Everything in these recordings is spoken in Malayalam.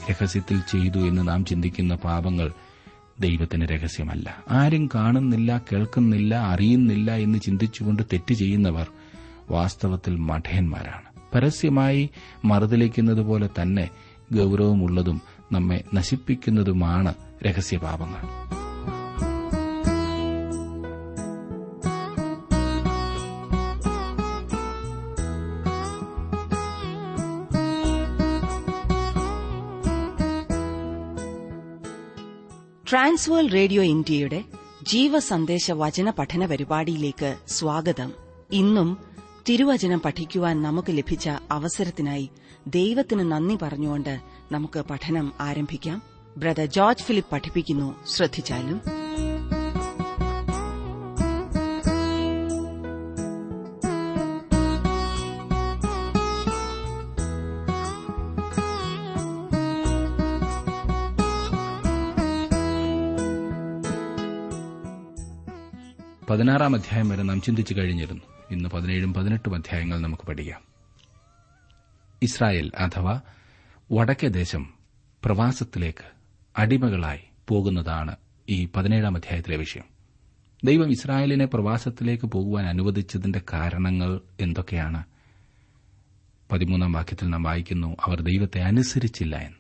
രഹസ്യത്തിൽ ചെയ്തു എന്ന് നാം ചിന്തിക്കുന്ന പാപങ്ങൾ ദൈവത്തിന് രഹസ്യമല്ല ആരും കാണുന്നില്ല കേൾക്കുന്നില്ല അറിയുന്നില്ല എന്ന് ചിന്തിച്ചുകൊണ്ട് തെറ്റ് ചെയ്യുന്നവർ വാസ്തവത്തിൽ മഠയന്മാരാണ് പരസ്യമായി മറുതലിക്കുന്നത് പോലെ തന്നെ ഗൌരവമുള്ളതും നമ്മെ നശിപ്പിക്കുന്നതുമാണ് രഹസ്യപാപങ്ങൾ ട്രാൻസ്വേൾ റേഡിയോ ഇന്ത്യയുടെ ജീവസന്ദേശ വചന പഠന പരിപാടിയിലേക്ക് സ്വാഗതം ഇന്നും തിരുവചനം പഠിക്കുവാൻ നമുക്ക് ലഭിച്ച അവസരത്തിനായി ദൈവത്തിന് നന്ദി പറഞ്ഞുകൊണ്ട് നമുക്ക് പഠനം ആരംഭിക്കാം ബ്രദർ ജോർജ് ഫിലിപ്പ് പഠിപ്പിക്കുന്നു ശ്രദ്ധിച്ചാലും പതിനാറാം അധ്യായം വരെ നാം ചിന്തിച്ചു കഴിഞ്ഞിരുന്നു ഇന്ന് പതിനേഴും പതിനെട്ടും അധ്യായങ്ങൾ നമുക്ക് പഠിക്കാം ഇസ്രായേൽ അഥവാ വടക്കേ ദേശം പ്രവാസത്തിലേക്ക് അടിമകളായി പോകുന്നതാണ് ഈ പതിനേഴാം അധ്യായത്തിലെ വിഷയം ദൈവം ഇസ്രായേലിനെ പ്രവാസത്തിലേക്ക് പോകുവാൻ അനുവദിച്ചതിന്റെ കാരണങ്ങൾ എന്തൊക്കെയാണ് പതിമൂന്നാം വാക്യത്തിൽ നാം വായിക്കുന്നു അവർ ദൈവത്തെ അനുസരിച്ചില്ല എന്ന്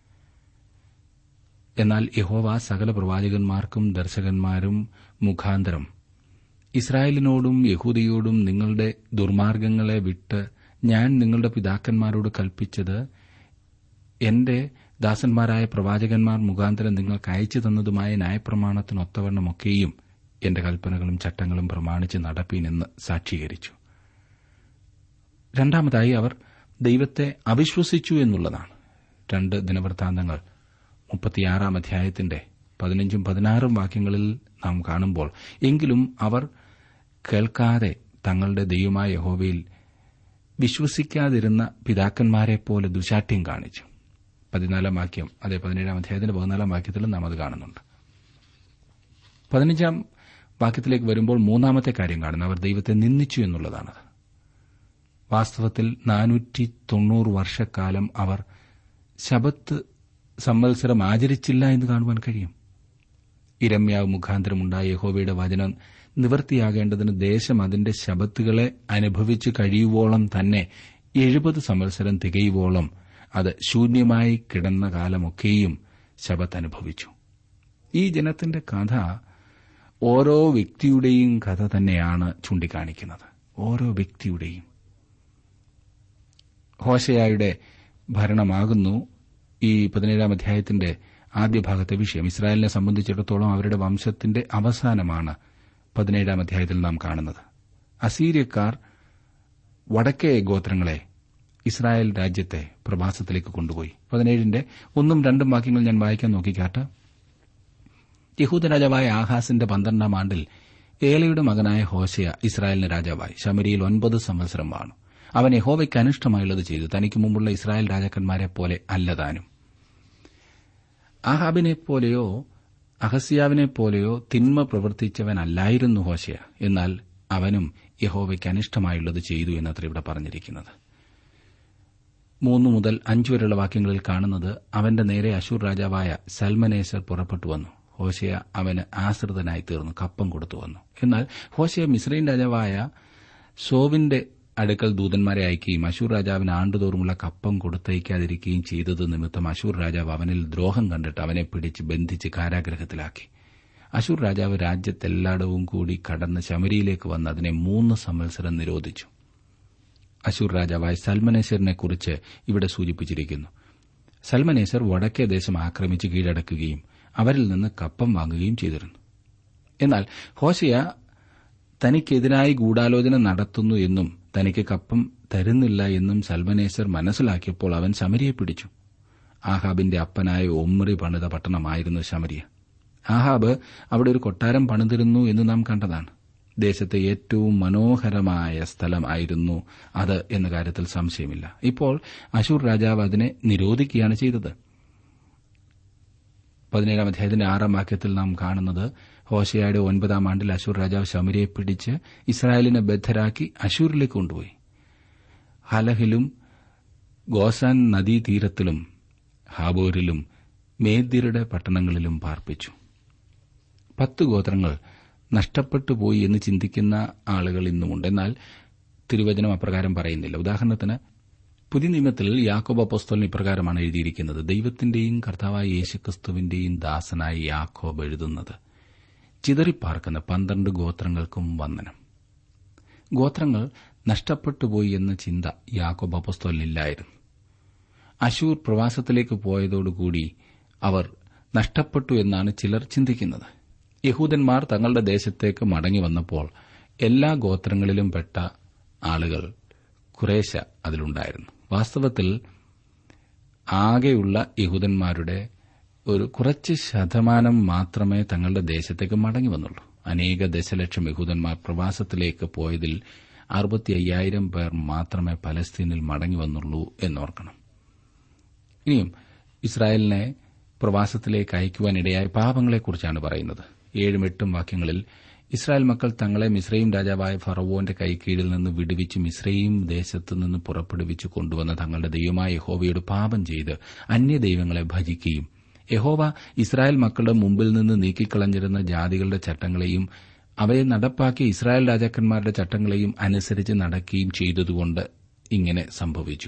എന്നാൽ യഹോവ സകല പ്രവാചകന്മാർക്കും ദർശകന്മാരും മുഖാന്തരം ഇസ്രായേലിനോടും യഹൂദിയോടും നിങ്ങളുടെ ദുർമാർഗങ്ങളെ വിട്ട് ഞാൻ നിങ്ങളുടെ പിതാക്കന്മാരോട് കൽപ്പിച്ചത് എന്റെ ദാസന്മാരായ പ്രവാചകന്മാർ മുഖാന്തരം നിങ്ങൾക്ക് അയച്ചു തന്നതുമായ ന്യായപ്രമാണത്തിനൊത്തവണ്ണമൊക്കെയും എന്റെ കൽപ്പനകളും ചട്ടങ്ങളും പ്രമാണിച്ച് നടപ്പീനെന്ന് സാക്ഷീകരിച്ചു രണ്ടാമതായി അവർ ദൈവത്തെ അവിശ്വസിച്ചു എന്നുള്ളതാണ് രണ്ട് ദിനവൃത്താന്തങ്ങൾ മുപ്പത്തിയാറാം അധ്യായത്തിന്റെ പതിനഞ്ചും പതിനാറും വാക്യങ്ങളിൽ നാം കാണുമ്പോൾ എങ്കിലും അവർ കേൾക്കാതെ തങ്ങളുടെ ദൈവമായ യഹോവയിൽ വിശ്വസിക്കാതിരുന്ന പിതാക്കന്മാരെപ്പോലെ ദുശാഠ്യം കാണിച്ചു പതിനാലാം വാക്യം അതെ പതിനേഴാം അധ്യായത്തിന്റെ പതിനാലാം വാക്യത്തിലും നാം അത് കാണുന്നുണ്ട് പതിനഞ്ചാം വാക്യത്തിലേക്ക് വരുമ്പോൾ മൂന്നാമത്തെ കാര്യം കാണുന്നത് അവർ ദൈവത്തെ നിന്ദിച്ചു എന്നുള്ളതാണത് വാസ്തവത്തിൽ നാനൂറ്റി തൊണ്ണൂറ് വർഷക്കാലം അവർ ശബത്ത് സംവത്സരം ആചരിച്ചില്ല എന്ന് കാണുവാൻ കഴിയും ഇരമ്യാവ് മുഖാന്തരമുണ്ടായ യഹോവയുടെ വചനം നിവൃത്തിയാകേണ്ടതിന് ദേശം അതിന്റെ ശബത്തുകളെ അനുഭവിച്ചു കഴിയുവോളം തന്നെ എഴുപത് സംവത്സരം തികയുവോളം അത് ശൂന്യമായി കിടന്ന കാലമൊക്കെയും ശബത്ത് അനുഭവിച്ചു ഈ ജനത്തിന്റെ കഥ ഓരോ വ്യക്തിയുടെയും കഥ തന്നെയാണ് ചൂണ്ടിക്കാണിക്കുന്നത് ഓരോ വ്യക്തിയുടെയും ഹോശയായുടെ ഭരണമാകുന്നു ഈ പതിനേഴാം അധ്യായത്തിന്റെ ആദ്യ ഭാഗത്തെ വിഷയം ഇസ്രായേലിനെ സംബന്ധിച്ചിടത്തോളം അവരുടെ വംശത്തിന്റെ അവസാനമാണ് പതിനേഴാം അധ്യായത്തിൽ നാം കാണുന്നത് അസീര്യക്കാർ വടക്കേ ഗോത്രങ്ങളെ ഇസ്രായേൽ രാജ്യത്തെ പ്രവാസത്തിലേക്ക് കൊണ്ടുപോയി പതിനേഴിന്റെ ഒന്നും രണ്ടും വാക്യങ്ങൾ ഞാൻ വായിക്കാൻ നോക്കിക്കാട്ട് യഹൂദ രാജാവായ ആഹാസിന്റെ പന്ത്രണ്ടാം ആണ്ടിൽ ഏലയുടെ മകനായ ഹോശയ ഇസ്രായേലിന് രാജാവായി ശമരിയിൽ ഒൻപത് സംവത്സരം വാണു അവൻ യഹോവയ്ക്ക് അനിഷ്ടമായുള്ളത് ചെയ്തു തനിക്ക് മുമ്പുള്ള ഇസ്രായേൽ രാജാക്കന്മാരെ പോലെ അല്ലതാനും ആഹാബിനെ പോലെയോ അഹസ്യാവിനെ പോലെയോ തിന്മ പ്രവർത്തിച്ചവനല്ലായിരുന്നു ഹോശയ എന്നാൽ അവനും യഹോവയ്ക്ക് അനിഷ്ടമായുള്ളത് ചെയ്തു എന്നത്ര ഇവിടെ പറഞ്ഞിരിക്കുന്നത് മൂന്നു മുതൽ അഞ്ചു വരെയുള്ള വാക്യങ്ങളിൽ കാണുന്നത് അവന്റെ നേരെ അശൂർ രാജാവായ സൽമനേസർ പുറപ്പെട്ടു വന്നു ഹോശയ അവന് ആശ്രിതനായി തീർന്നു കപ്പം കൊടുത്തു വന്നു എന്നാൽ ഹോശയ മിശ്രൈൻ രാജാവായ സോവിന്റെ അടുക്കൽ ദൂതന്മാരെ അയക്കുകയും അശൂർ രാജാവിന് ആണ്ടുതോറുമുള്ള കപ്പം കൊടുത്തയക്കാതിരിക്കുകയും ചെയ്തത് നിമിത്തം അശൂർ രാജാവ് അവനിൽ ദ്രോഹം കണ്ടിട്ട് അവനെ പിടിച്ച് ബന്ധിച്ച് കാരാഗ്രഹത്തിലാക്കി അശൂർ രാജാവ് രാജ്യത്തെല്ലായിടവും കൂടി കടന്ന് ശമരിയിലേക്ക് വന്ന് അതിനെ മൂന്ന് സംവത്സരം നിരോധിച്ചു അശൂർ രാജാവായ സൽമനേശ്വറിനെക്കുറിച്ച് ഇവിടെ സൂചിപ്പിച്ചിരിക്കുന്നു സൽമനേശ്വർ വടക്കേ ദേശം ആക്രമിച്ച് കീഴടക്കുകയും അവരിൽ നിന്ന് കപ്പം വാങ്ങുകയും ചെയ്തിരുന്നു എന്നാൽ ഹോശയ തനിക്കെതിരായി ഗൂഢാലോചന നടത്തുന്നു എന്നും തനിക്ക് കപ്പം തരുന്നില്ല എന്നും സൽമനേശ്വർ മനസ്സിലാക്കിയപ്പോൾ അവൻ ശമരിയെ പിടിച്ചു ആഹാബിന്റെ അപ്പനായ ഒമ്രി പണിത പട്ടണമായിരുന്നു ശമരിയ ആഹാബ് അവിടെ ഒരു കൊട്ടാരം പണിതിരുന്നു എന്ന് നാം കണ്ടതാണ് ദേശത്തെ ഏറ്റവും മനോഹരമായ സ്ഥലമായിരുന്നു അത് എന്ന കാര്യത്തിൽ സംശയമില്ല ഇപ്പോൾ അശൂർ രാജാവ് അതിനെ നിരോധിക്കുകയാണ് ചെയ്തത് പതിനേഴാം അധ്യായത്തിന്റെ ആറാം വാക്യത്തിൽ നാം കാണുന്നത് ഹോശയുടെ ഒൻപതാം ആണ്ടിൽ അശൂർ രാജാവ് ശമരിയെ പിടിച്ച് ഇസ്രായേലിനെ ബദ്ധരാക്കി അശൂരിലേക്ക് കൊണ്ടുപോയി ഹലഹിലും ഗോസാൻ നദീതീരത്തിലും ഹാബോരിലും മേദ്യരുടെ പട്ടണങ്ങളിലും പാർപ്പിച്ചു പത്ത് ഗോത്രങ്ങൾ നഷ്ടപ്പെട്ടു പോയി എന്ന് ചിന്തിക്കുന്ന ആളുകൾ ഇന്നുമുണ്ട് എന്നാൽ തിരുവചനം അപ്രകാരം പറയുന്നില്ല ഉദാഹരണത്തിന് പുതിയ നിയമത്തിൽ യാക്കോബ് അപ്പോസ്തോലിന് ഇപ്രകാരമാണ് എഴുതിയിരിക്കുന്നത് ദൈവത്തിന്റെയും കർത്താവായ യേശുക്രിസ്തുവിന്റെയും ദാസനായി യാക്കോബ് എഴുതുന്നത് ചിതറിപ്പാർക്കുന്ന പന്ത്രണ്ട് ഗോത്രങ്ങൾക്കും വന്ദനം ഗോത്രങ്ങൾ നഷ്ടപ്പെട്ടുപോയി എന്ന ചിന്ത യാക്കോബ് അപ്പോസ്തോലിനില്ലായിരുന്നു അശൂർ പ്രവാസത്തിലേക്ക് പോയതോടുകൂടി അവർ നഷ്ടപ്പെട്ടു എന്നാണ് ചിലർ ചിന്തിക്കുന്നത് യഹൂദന്മാർ തങ്ങളുടെ ദേശത്തേക്ക് മടങ്ങി വന്നപ്പോൾ എല്ലാ ഗോത്രങ്ങളിലും പെട്ട ആളുകൾ കുറേശ അതിലുണ്ടായിരുന്നു വാസ്തവത്തിൽ ആകെയുള്ള യഹൂദന്മാരുടെ ഒരു കുറച്ച് ശതമാനം മാത്രമേ തങ്ങളുടെ ദേശത്തേക്ക് മടങ്ങി വന്നുള്ളൂ അനേക ദശലക്ഷം യഹൂദന്മാർ പ്രവാസത്തിലേക്ക് പോയതിൽ അറുപത്തി അയ്യായിരം പേർ മാത്രമേ പലസ്തീനിൽ മടങ്ങി വന്നുള്ളൂ എന്നോർക്കണം ഇനിയും ഇസ്രായേലിനെ പ്രവാസത്തിലേക്ക് അയക്കുവാനിടയായ പാപങ്ങളെക്കുറിച്ചാണ് പറയുന്നത് ഏഴും എട്ടും വാക്യങ്ങളിൽ ഇസ്രായേൽ മക്കൾ തങ്ങളെ മിശ്രയും രാജാവായ ഫറവോന്റെ കൈക്കീഴിൽ നിന്ന് വിടുവിച്ച് മിശ്രയും ദേശത്തു നിന്ന് പുറപ്പെടുവിച്ചു കൊണ്ടുവന്ന തങ്ങളുടെ ദൈവമായ യഹോവയോട് പാപം ചെയ്ത് അന്യദൈവങ്ങളെ ഭജിക്കുകയും യഹോവ ഇസ്രായേൽ മക്കളുടെ മുമ്പിൽ നിന്ന് നീക്കിക്കളഞ്ഞിരുന്ന ജാതികളുടെ ചട്ടങ്ങളെയും അവയെ നടപ്പാക്കിയ ഇസ്രായേൽ രാജാക്കന്മാരുടെ ചട്ടങ്ങളെയും അനുസരിച്ച് നടക്കുകയും ചെയ്തതുകൊണ്ട് ഇങ്ങനെ സംഭവിച്ചു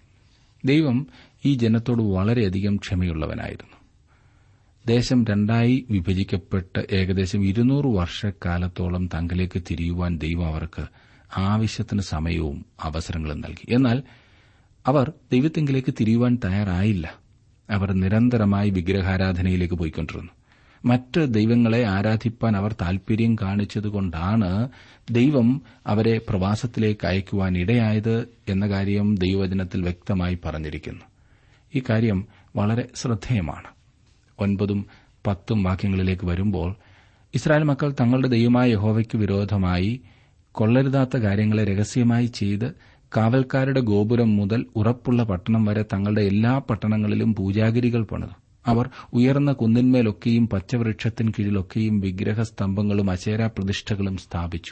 ദൈവം ഈ ജനത്തോട് വളരെയധികം ക്ഷമയുള്ളവനായിരുന്നു ദേശം രണ്ടായി വിഭജിക്കപ്പെട്ട് ഏകദേശം ഇരുന്നൂറ് വർഷക്കാലത്തോളം തങ്കിലേക്ക് തിരിയുവാൻ ദൈവം അവർക്ക് ആവശ്യത്തിന് സമയവും അവസരങ്ങളും നൽകി എന്നാൽ അവർ ദൈവത്തെങ്കിലേക്ക് തിരിയുവാൻ തയ്യാറായില്ല അവർ നിരന്തരമായി വിഗ്രഹാരാധനയിലേക്ക് പോയിക്കൊണ്ടിരുന്നു മറ്റ് ദൈവങ്ങളെ ആരാധിപ്പാൻ അവർ താൽപര്യം കാണിച്ചതുകൊണ്ടാണ് ദൈവം അവരെ പ്രവാസത്തിലേക്ക് അയക്കുവാൻ ഇടയായത് എന്ന കാര്യം ദൈവവചനത്തിൽ വ്യക്തമായി പറഞ്ഞിരിക്കുന്നു ഈ കാര്യം വളരെ ശ്രദ്ധേയമാണ് ഒൻപതും പത്തും വാക്യങ്ങളിലേക്ക് വരുമ്പോൾ ഇസ്രായേൽ മക്കൾ തങ്ങളുടെ ദൈവമായ യഹോവയ്ക്ക് വിരോധമായി കൊള്ളരുതാത്ത കാര്യങ്ങളെ രഹസ്യമായി ചെയ്ത് കാവൽക്കാരുടെ ഗോപുരം മുതൽ ഉറപ്പുള്ള പട്ടണം വരെ തങ്ങളുടെ എല്ലാ പട്ടണങ്ങളിലും പൂജാഗിരികൾ പണിതു അവർ ഉയർന്ന കുന്നിന്മേലൊക്കെയും പച്ചവൃക്ഷത്തിൻ കീഴിലൊക്കെയും വിഗ്രഹസ്തംഭങ്ങളും അശേര പ്രതിഷ്ഠകളും സ്ഥാപിച്ചു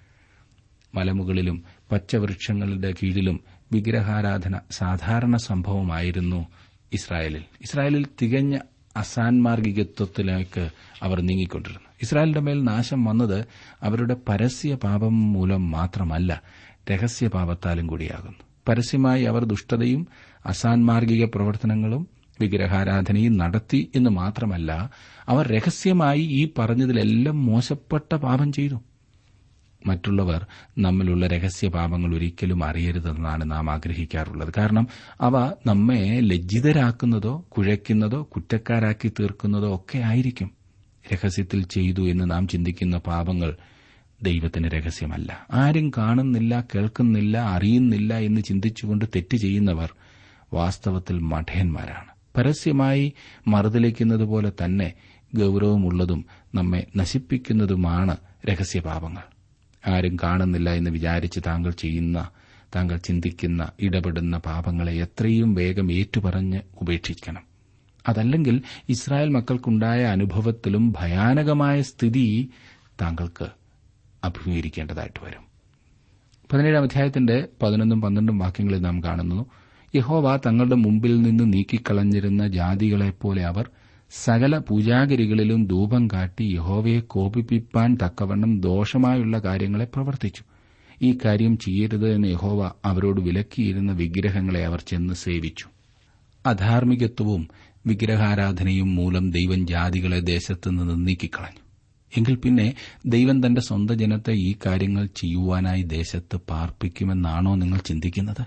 മലമുകളിലും പച്ചവൃക്ഷങ്ങളുടെ കീഴിലും വിഗ്രഹാരാധന സാധാരണ സംഭവമായിരുന്നു ഇസ്രായേലിൽ ഇസ്രായേലിൽ തികഞ്ഞ അസാൻമാർഗികത്വത്തിലേക്ക് അവർ നീങ്ങിക്കൊണ്ടിരുന്നു ഇസ്രായേലിന്റെ മേൽ നാശം വന്നത് അവരുടെ പരസ്യ പാപം മൂലം മാത്രമല്ല രഹസ്യപാപത്താലും കൂടിയാകുന്നു പരസ്യമായി അവർ ദുഷ്ടതയും അസാൻമാർഗിക പ്രവർത്തനങ്ങളും വിഗ്രഹാരാധനയും നടത്തി എന്ന് മാത്രമല്ല അവർ രഹസ്യമായി ഈ പറഞ്ഞതിലെല്ലാം മോശപ്പെട്ട പാപം ചെയ്തു മറ്റുള്ളവർ നമ്മിലുള്ള രഹസ്യപാപങ്ങൾ ഒരിക്കലും അറിയരുതെന്നാണ് നാം ആഗ്രഹിക്കാറുള്ളത് കാരണം അവ നമ്മെ ലജ്ജിതരാക്കുന്നതോ കുഴയ്ക്കുന്നതോ കുറ്റക്കാരാക്കി തീർക്കുന്നതോ ഒക്കെ ആയിരിക്കും രഹസ്യത്തിൽ ചെയ്തു എന്ന് നാം ചിന്തിക്കുന്ന പാപങ്ങൾ ദൈവത്തിന് രഹസ്യമല്ല ആരും കാണുന്നില്ല കേൾക്കുന്നില്ല അറിയുന്നില്ല എന്ന് ചിന്തിച്ചുകൊണ്ട് തെറ്റ് ചെയ്യുന്നവർ വാസ്തവത്തിൽ മഠയന്മാരാണ് പരസ്യമായി മറുതലിക്കുന്നതുപോലെ തന്നെ ഗൌരവമുള്ളതും നമ്മെ നശിപ്പിക്കുന്നതുമാണ് രഹസ്യപാപങ്ങൾ ആരും കാണുന്നില്ല എന്ന് വിചാരിച്ച് താങ്കൾ ചെയ്യുന്ന താങ്കൾ ചിന്തിക്കുന്ന ഇടപെടുന്ന പാപങ്ങളെ എത്രയും വേഗം ഏറ്റുപറഞ്ഞ് ഉപേക്ഷിക്കണം അതല്ലെങ്കിൽ ഇസ്രായേൽ മക്കൾക്കുണ്ടായ അനുഭവത്തിലും ഭയാനകമായ സ്ഥിതി താങ്കൾക്ക് അഭിമുഖീകരിക്കേണ്ടതായിട്ട് വരും പതിനേഴാം അധ്യായത്തിന്റെ പതിനൊന്നും പന്ത്രണ്ടും വാക്യങ്ങളിൽ നാം കാണുന്നു യഹോവ തങ്ങളുടെ മുമ്പിൽ നിന്ന് നീക്കിക്കളഞ്ഞിരുന്ന ജാതികളെപ്പോലെ അവർ സകല പൂജാഗിരികളിലും ധൂപം കാട്ടി യഹോവയെ കോപിപ്പിപ്പാൻ തക്കവണ്ണം ദോഷമായുള്ള കാര്യങ്ങളെ പ്രവർത്തിച്ചു ഈ കാര്യം ചെയ്യരുത് എന്ന് യഹോവ അവരോട് വിലക്കിയിരുന്ന വിഗ്രഹങ്ങളെ അവർ ചെന്ന് സേവിച്ചു അധാർമികത്വവും വിഗ്രഹാരാധനയും മൂലം ദൈവം ജാതികളെ ദേശത്ത് നിന്ന് നീക്കിക്കളഞ്ഞു എങ്കിൽ പിന്നെ ദൈവം തന്റെ സ്വന്തം ജനത്തെ ഈ കാര്യങ്ങൾ ചെയ്യുവാനായി ദേശത്ത് പാർപ്പിക്കുമെന്നാണോ നിങ്ങൾ ചിന്തിക്കുന്നത്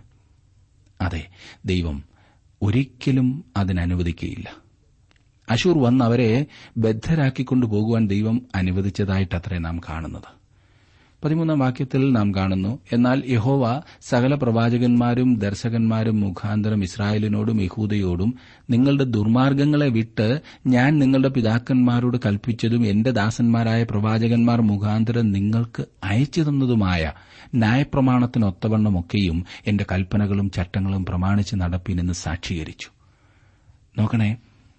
അതെ ദൈവം ഒരിക്കലും അതിനനുവദിക്കുകയില്ല അശൂർ വന്ന് അവരെ ബദ്ധരാക്കിക്കൊണ്ടു പോകുവാൻ ദൈവം അനുവദിച്ചതായിട്ടത്രേ നാം കാണുന്നത് പതിമൂന്നാം വാക്യത്തിൽ നാം കാണുന്നു എന്നാൽ യഹോവ സകല പ്രവാചകന്മാരും ദർശകന്മാരും മുഖാന്തരം ഇസ്രായേലിനോടും യഹൂദയോടും നിങ്ങളുടെ ദുർമാർഗങ്ങളെ വിട്ട് ഞാൻ നിങ്ങളുടെ പിതാക്കന്മാരോട് കൽപ്പിച്ചതും എന്റെ ദാസന്മാരായ പ്രവാചകന്മാർ മുഖാന്തരം നിങ്ങൾക്ക് അയച്ചു തന്നതുമായ ന്യായപ്രമാണത്തിനൊത്തവണ്ണമൊക്കെയും എന്റെ കൽപ്പനകളും ചട്ടങ്ങളും പ്രമാണിച്ച് നടപ്പിനെന്ന് സാക്ഷീകരിച്ചു നോക്കണേ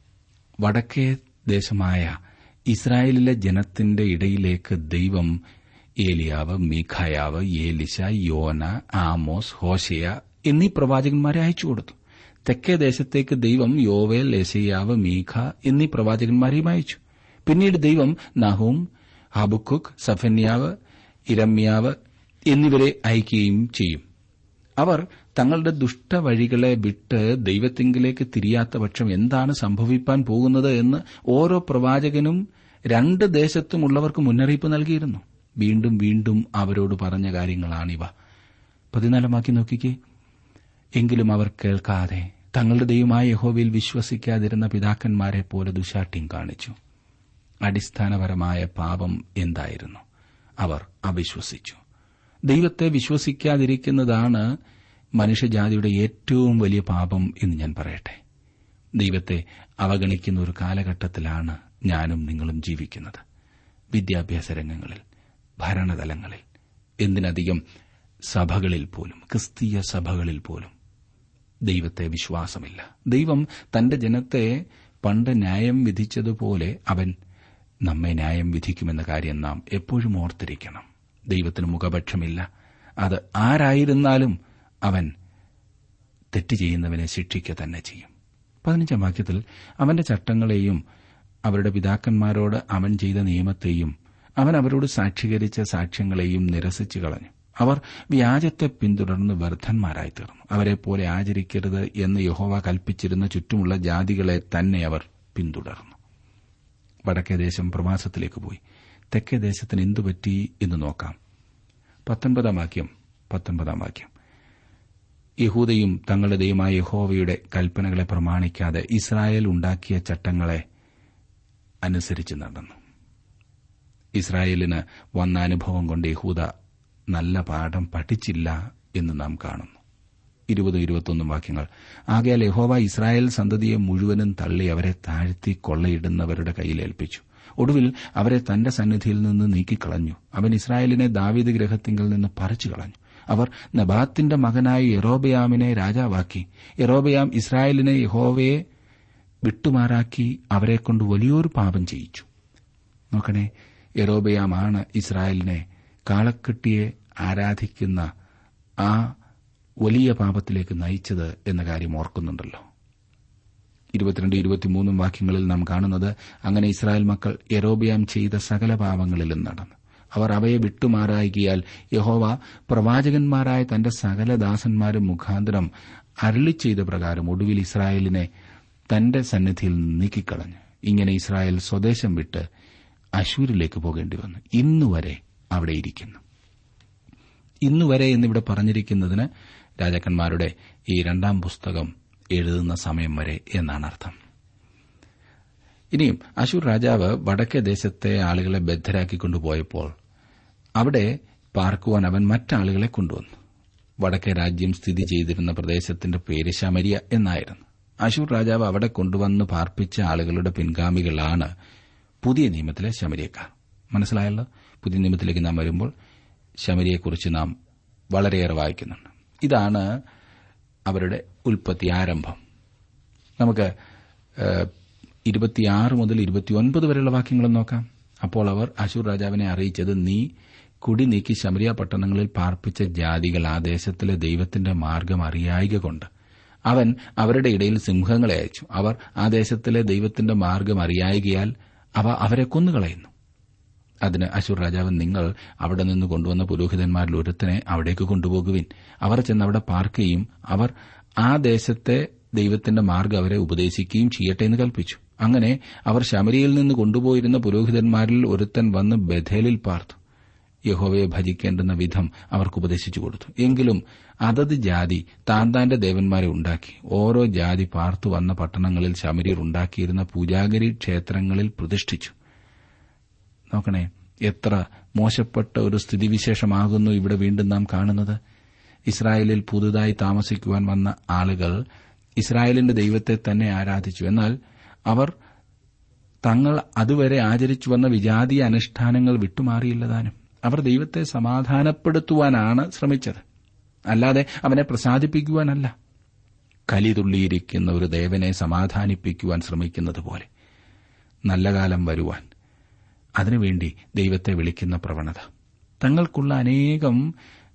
വടക്കേ ദേശമായ ഇസ്രായേലിലെ ജനത്തിന്റെ ഇടയിലേക്ക് ദൈവം ഏലിയാവ് മീഖായാവ് ഏലിശ യോന ആമോസ് ഹോശയ എന്നീ പ്രവാചകന്മാരെ അയച്ചു കൊടുത്തു തെക്കേ ദേശത്തേക്ക് ദൈവം യോവേൽ യശയ്യാവ് മീഖ എന്നീ പ്രവാചകന്മാരെയും അയച്ചു പിന്നീട് ദൈവം നഹൂം ഹബുക്കുക്ക് സഫന്യാവ് ഇരമ്യാവ് എന്നിവരെ അയക്കുകയും ചെയ്യും അവർ തങ്ങളുടെ ദുഷ്ടവഴികളെ വിട്ട് ദൈവത്തിങ്കിലേക്ക് തിരിയാത്ത പക്ഷം എന്താണ് സംഭവിപ്പാൻ പോകുന്നത് എന്ന് ഓരോ പ്രവാചകനും രണ്ട് ദേശത്തുമുള്ളവർക്ക് മുന്നറിയിപ്പ് നൽകിയിരുന്നു വീണ്ടും വീണ്ടും അവരോട് പറഞ്ഞ കാര്യങ്ങളാണിവ പതിനാലാം വാക്യം നോക്കിക്കേ എങ്കിലും അവർ കേൾക്കാതെ തങ്ങളുടെ ദൈവമായ യഹോവയിൽ വിശ്വസിക്കാതിരുന്ന പിതാക്കന്മാരെ പോലെ ദുശാഠ്യം കാണിച്ചു അടിസ്ഥാനപരമായ പാപം എന്തായിരുന്നു അവർ അവിശ്വസിച്ചു ദൈവത്തെ വിശ്വസിക്കാതിരിക്കുന്നതാണ് മനുഷ്യജാതിയുടെ ഏറ്റവും വലിയ പാപം എന്ന് ഞാൻ പറയട്ടെ ദൈവത്തെ അവഗണിക്കുന്ന ഒരു കാലഘട്ടത്തിലാണ് ഞാനും നിങ്ങളും ജീവിക്കുന്നത് വിദ്യാഭ്യാസ രംഗങ്ങളിൽ ഭരണതലങ്ങളിൽ എന്തിനധികം സഭകളിൽ പോലും ക്രിസ്തീയ സഭകളിൽ പോലും ദൈവത്തെ വിശ്വാസമില്ല ദൈവം തന്റെ ജനത്തെ പണ്ട് ന്യായം വിധിച്ചതുപോലെ അവൻ നമ്മെ ന്യായം വിധിക്കുമെന്ന കാര്യം നാം എപ്പോഴും ഓർത്തിരിക്കണം ദൈവത്തിന് മുഖപക്ഷമില്ല അത് ആരായിരുന്നാലും അവൻ തെറ്റ് ചെയ്യുന്നവനെ ശിക്ഷിക്കുക തന്നെ ചെയ്യും പതിനഞ്ചാം വാക്യത്തിൽ അവന്റെ ചട്ടങ്ങളെയും അവരുടെ പിതാക്കന്മാരോട് അവൻ ചെയ്ത നിയമത്തെയും അവൻ അവരോട് സാക്ഷീകരിച്ച സാക്ഷ്യങ്ങളെയും നിരസിച്ചു കളഞ്ഞു അവർ വ്യാജത്തെ പിന്തുടർന്ന് വ്യർത്ഥന്മാരായി തീർന്നു അവരെപ്പോലെ ആചരിക്കരുത് എന്ന് യഹോവ കൽപ്പിച്ചിരുന്ന ചുറ്റുമുള്ള ജാതികളെ തന്നെ അവർ പിന്തുടർന്നു വടക്കേ ദേശം പ്രവാസത്തിലേക്ക് പോയി തെക്കേ ദേശത്തിന് എന്തുപറ്റി എന്ന് നോക്കാം പത്തൊൻപതാം വാക്യം പത്തൊൻപതാം വാക്യം യഹൂദയും തങ്ങളുടെ ദൈവമായ യഹോവയുടെ കൽപ്പനകളെ പ്രമാണിക്കാതെ ഇസ്രായേൽ ഉണ്ടാക്കിയ ചട്ടങ്ങളെ അനുസരിച്ച് നടന്നു ഇസ്രായേലിന് വന്ന അനുഭവം കൊണ്ട് യഹൂദ നല്ല പാഠം പഠിച്ചില്ല എന്ന് നാം കാണുന്നു ഇരുപതും ഇരുപത്തൊന്നും വാക്യങ്ങൾ ആകയാൽ യഹോവ ഇസ്രായേൽ സന്തതിയെ മുഴുവനും തള്ളി അവരെ താഴ്ത്തി കൊള്ളയിടുന്നവരുടെ കയ്യിൽ ഏൽപ്പിച്ചു ഒടുവിൽ അവരെ തന്റെ സന്നിധിയിൽ നിന്ന് നീക്കിക്കളഞ്ഞു അവൻ ഇസ്രായേലിനെ ദാവീദ് ഗ്രഹത്തിങ്കിൽ നിന്ന് പറിച്ചു കളഞ്ഞു അവർ നബാത്തിന്റെ മകനായ യറോബയാമിനെ രാജാവാക്കി യറോബയാം ഇസ്രായേലിനെ യഹോവയെ വിട്ടുമാറാക്കി അവരെക്കൊണ്ട് വലിയൊരു പാപം ചെയ്യിച്ചു നോക്കണേ യറോബയാമാണ് ഇസ്രായേലിനെ കാളക്കെട്ടിയെ ആരാധിക്കുന്ന ആ വലിയ പാപത്തിലേക്ക് നയിച്ചത് എന്ന കാര്യം ഓർക്കുന്നുണ്ടല്ലോ ഇരുപത്തിരണ്ട് ഇരുപത്തിമൂന്നും വാക്യങ്ങളിൽ നാം കാണുന്നത് അങ്ങനെ ഇസ്രായേൽ മക്കൾ യറോബയാം ചെയ്ത സകല പാപങ്ങളിലും നടന്നു അവർ അവയെ വിട്ടുമാറായികിയാൽ യഹോവ പ്രവാചകന്മാരായ തന്റെ സകല ദാസന്മാരും മുഖാന്തരം അരളി ചെയ്ത പ്രകാരം ഒടുവിൽ ഇസ്രായേലിനെ തന്റെ സന്നിധിയിൽ നിന്ന് നീക്കിക്കളഞ്ഞു ഇങ്ങനെ ഇസ്രായേൽ സ്വദേശം വിട്ട് അശൂരിലേക്ക് പോകേണ്ടി വന്നു ഇന്നുവരെ അവിടെ ഇരിക്കുന്നു ഇന്നുവരെ എന്നിവിടെ പറഞ്ഞിരിക്കുന്നതിന് രാജാക്കന്മാരുടെ ഈ രണ്ടാം പുസ്തകം എഴുതുന്ന സമയം വരെ എന്നാണ് അർത്ഥം ഇനിയും അശൂർ രാജാവ് വടക്കേ ദേശത്തെ ആളുകളെ ബദ്ധരാക്കിക്കൊണ്ടുപോയപ്പോൾ അവിടെ പാർക്കുവാൻ അവൻ മറ്റാളുകളെ കൊണ്ടുവന്നു വടക്കേ രാജ്യം സ്ഥിതി ചെയ്തിരുന്ന പ്രദേശത്തിന്റെ പേര് ശമരിയ എന്നായിരുന്നു അശൂർ രാജാവ് അവിടെ കൊണ്ടുവന്ന് പാർപ്പിച്ച ആളുകളുടെ പിൻഗാമികളാണ് പുതിയ നിയമത്തിലെ ശമരിയക്കാർ മനസ്സിലായല്ലോ പുതിയ നിയമത്തിലേക്ക് നാം വരുമ്പോൾ ശമരിയെക്കുറിച്ച് നാം വളരെയേറെ വായിക്കുന്നുണ്ട് ഇതാണ് അവരുടെ ഉൽപ്പത്തി ആരംഭം നമുക്ക് ഇരുപത്തിയാറ് മുതൽ ഇരുപത്തിയൊൻപത് വരെയുള്ള വാക്യങ്ങൾ നോക്കാം അപ്പോൾ അവർ അശൂർ രാജാവിനെ അറിയിച്ചത് നീ കുടി നീക്കി ശമരിയ പട്ടണങ്ങളിൽ പാർപ്പിച്ച ജാതികൾ ആ ദേശത്തിലെ ദൈവത്തിന്റെ മാർഗം അറിയായിക കൊണ്ട് അവൻ അവരുടെ ഇടയിൽ സിംഹങ്ങളെ അയച്ചു അവർ ആ ദേശത്തിലെ ദൈവത്തിന്റെ മാർഗം അറിയായികയാൽ അവ അവരെ കൊന്നുകളയുന്നു അതിന് അശൂർ രാജാവ് നിങ്ങൾ അവിടെ നിന്ന് കൊണ്ടുവന്ന പുരോഹിതന്മാരിൽ ഒരുത്തനെ അവിടേക്ക് കൊണ്ടുപോകുവിൻ അവർ ചെന്ന് അവിടെ പാർക്കുകയും അവർ ആ ദേശത്തെ ദൈവത്തിന്റെ മാർഗം അവരെ ഉപദേശിക്കുകയും ചെയ്യട്ടെ എന്ന് കൽപ്പിച്ചു അങ്ങനെ അവർ ശമരിയിൽ നിന്ന് കൊണ്ടുപോയിരുന്ന പുരോഹിതന്മാരിൽ ഒരുത്തൻ വന്ന് ബഥേലിൽ പാർത്തു യഹോവയെ ഭജിക്കേണ്ടുന്ന വിധം അവർക്ക് ഉപദേശിച്ചു കൊടുത്തു എങ്കിലും അതത് ജാതി താൻ താന്റെ ദേവന്മാരെ ഉണ്ടാക്കി ഓരോ ജാതി പാർത്തു വന്ന പട്ടണങ്ങളിൽ ശമരിയർ ഉണ്ടാക്കിയിരുന്ന പൂജാഗിരി ക്ഷേത്രങ്ങളിൽ പ്രതിഷ്ഠിച്ചു നോക്കണേ എത്ര മോശപ്പെട്ട ഒരു സ്ഥിതിവിശേഷമാകുന്നു ഇവിടെ വീണ്ടും നാം കാണുന്നത് ഇസ്രായേലിൽ പുതുതായി താമസിക്കുവാൻ വന്ന ആളുകൾ ഇസ്രായേലിന്റെ ദൈവത്തെ തന്നെ ആരാധിച്ചു എന്നാൽ അവർ തങ്ങൾ അതുവരെ ആചരിച്ചു വന്ന വിജാതീയ അനുഷ്ഠാനങ്ങൾ വിട്ടുമാറിയില്ലതാനും അവർ ദൈവത്തെ സമാധാനപ്പെടുത്തുവാനാണ് ശ്രമിച്ചത് അല്ലാതെ അവനെ പ്രസാദിപ്പിക്കുവാനല്ല കലിതുള്ളിയിരിക്കുന്ന ഒരു ദേവനെ സമാധാനിപ്പിക്കുവാൻ ശ്രമിക്കുന്നത് പോലെ നല്ല കാലം വരുവാൻ അതിനുവേണ്ടി ദൈവത്തെ വിളിക്കുന്ന പ്രവണത തങ്ങൾക്കുള്ള അനേകം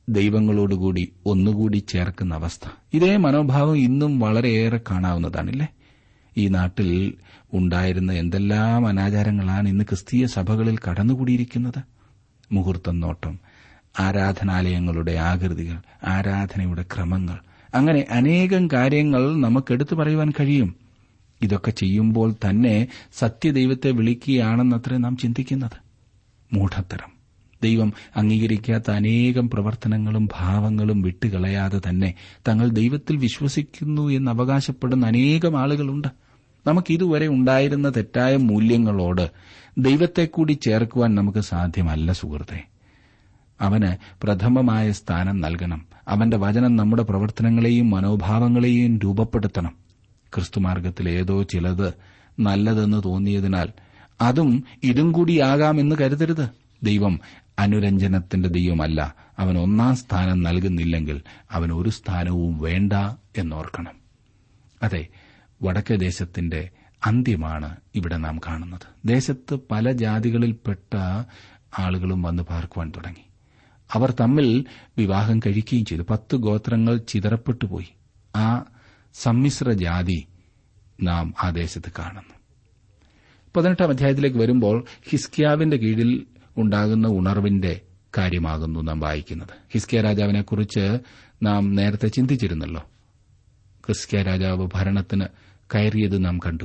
ദൈവങ്ങളോടുകൂടി ഒന്നുകൂടി ചേർക്കുന്ന അവസ്ഥ ഇതേ മനോഭാവം ഇന്നും വളരെയേറെ കാണാവുന്നതാണല്ലേ ഈ നാട്ടിൽ ഉണ്ടായിരുന്ന എന്തെല്ലാം അനാചാരങ്ങളാണ് ഇന്ന് ക്രിസ്തീയ സഭകളിൽ കടന്നുകൂടിയിരിക്കുന്നത് മുഹൂർത്തം നോട്ടം ആരാധനാലയങ്ങളുടെ ആകൃതികൾ ആരാധനയുടെ ക്രമങ്ങൾ അങ്ങനെ അനേകം കാര്യങ്ങൾ നമുക്കെടുത്തു പറയുവാൻ കഴിയും ഇതൊക്കെ ചെയ്യുമ്പോൾ തന്നെ സത്യദൈവത്തെ വിളിക്കുകയാണെന്നത്രേ നാം ചിന്തിക്കുന്നത് മൂഢത്തരം ദൈവം അംഗീകരിക്കാത്ത അനേകം പ്രവർത്തനങ്ങളും ഭാവങ്ങളും വിട്ടുകളയാതെ തന്നെ തങ്ങൾ ദൈവത്തിൽ വിശ്വസിക്കുന്നു എന്ന് അവകാശപ്പെടുന്ന അനേകം ആളുകളുണ്ട് നമുക്കിതുവരെ ഉണ്ടായിരുന്ന തെറ്റായ മൂല്യങ്ങളോട് ദൈവത്തെ കൂടി ചേർക്കുവാൻ നമുക്ക് സാധ്യമല്ല സുഹൃത്തെ അവന് പ്രഥമമായ സ്ഥാനം നൽകണം അവന്റെ വചനം നമ്മുടെ പ്രവർത്തനങ്ങളെയും മനോഭാവങ്ങളെയും രൂപപ്പെടുത്തണം ക്രിസ്തുമാർഗത്തിൽ ഏതോ ചിലത് നല്ലതെന്ന് തോന്നിയതിനാൽ അതും ഇതും കൂടിയാകാമെന്ന് കരുതരുത് ദൈവം അനുരഞ്ജനത്തിന്റെ ദൈവമല്ല അവൻ ഒന്നാം സ്ഥാനം നൽകുന്നില്ലെങ്കിൽ അവൻ ഒരു സ്ഥാനവും വേണ്ട എന്നോർക്കണം അതെ വടക്കേ ദേശത്തിന്റെ അന്ത്യമാണ് ഇവിടെ നാം കാണുന്നത് ദേശത്ത് പല ജാതികളിൽപ്പെട്ട ആളുകളും വന്ന് പാർക്കുവാൻ തുടങ്ങി അവർ തമ്മിൽ വിവാഹം കഴിക്കുകയും ചെയ്തു പത്ത് ഗോത്രങ്ങൾ ചിതറപ്പെട്ടുപോയി ആ സമ്മിശ്ര ജാതി നാം ആ ദേശത്ത് കാണുന്നു പതിനെട്ടാം അധ്യായത്തിലേക്ക് വരുമ്പോൾ ഹിസ്കിയാവിന്റെ കീഴിൽ ഉണ്ടാകുന്ന ഉണർവിന്റെ കാര്യമാകുന്നു നാം വായിക്കുന്നത് ഹിസ്കിയ രാജാവിനെക്കുറിച്ച് നാം നേരത്തെ ചിന്തിച്ചിരുന്നല്ലോ ഹിസ്കിയ രാജാവ് ഭരണത്തിന് കയറിയത് നാം കണ്ടു